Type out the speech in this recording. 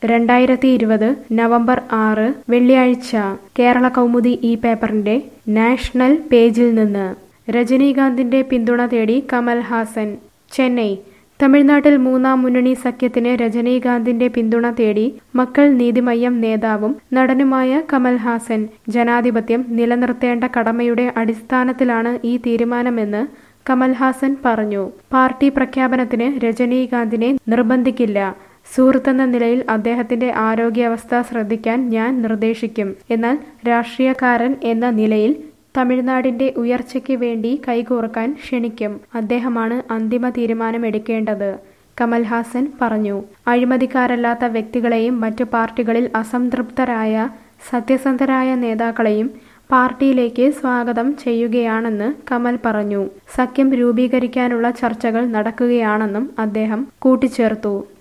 രണ്ടായിരത്തി ഇരുപത് നവംബർ ആറ് വെള്ളിയാഴ്ച കേരള കൗമുദി ഈ പേപ്പറിന്റെ നാഷണൽ പേജിൽ നിന്ന് രജനീകാന്തിന്റെ പിന്തുണ തേടി കമൽ ഹാസൻ ചെന്നൈ തമിഴ്നാട്ടിൽ മൂന്നാം മുന്നണി സഖ്യത്തിന് രജനീകാന്തിന്റെ പിന്തുണ തേടി മക്കൾ നീതിമയ്യം നേതാവും നടനുമായ കമൽ ഹാസൻ ജനാധിപത്യം നിലനിർത്തേണ്ട കടമയുടെ അടിസ്ഥാനത്തിലാണ് ഈ തീരുമാനമെന്ന് കമൽഹാസൻ പറഞ്ഞു പാർട്ടി പ്രഖ്യാപനത്തിന് രജനീകാന്തിനെ നിർബന്ധിക്കില്ല സുഹൃത്തെന്ന നിലയിൽ അദ്ദേഹത്തിന്റെ ആരോഗ്യാവസ്ഥ ശ്രദ്ധിക്കാൻ ഞാൻ നിർദ്ദേശിക്കും എന്നാൽ രാഷ്ട്രീയക്കാരൻ എന്ന നിലയിൽ തമിഴ്നാടിന്റെ ഉയർച്ചയ്ക്ക് വേണ്ടി കൈകോർക്കാൻ ക്ഷണിക്കും അദ്ദേഹമാണ് അന്തിമ തീരുമാനമെടുക്കേണ്ടത് കമൽഹാസൻ പറഞ്ഞു അഴിമതിക്കാരല്ലാത്ത വ്യക്തികളെയും മറ്റു പാർട്ടികളിൽ അസംതൃപ്തരായ സത്യസന്ധരായ നേതാക്കളെയും പാർട്ടിയിലേക്ക് സ്വാഗതം ചെയ്യുകയാണെന്ന് കമൽ പറഞ്ഞു സഖ്യം രൂപീകരിക്കാനുള്ള ചർച്ചകൾ നടക്കുകയാണെന്നും അദ്ദേഹം കൂട്ടിച്ചേർത്തു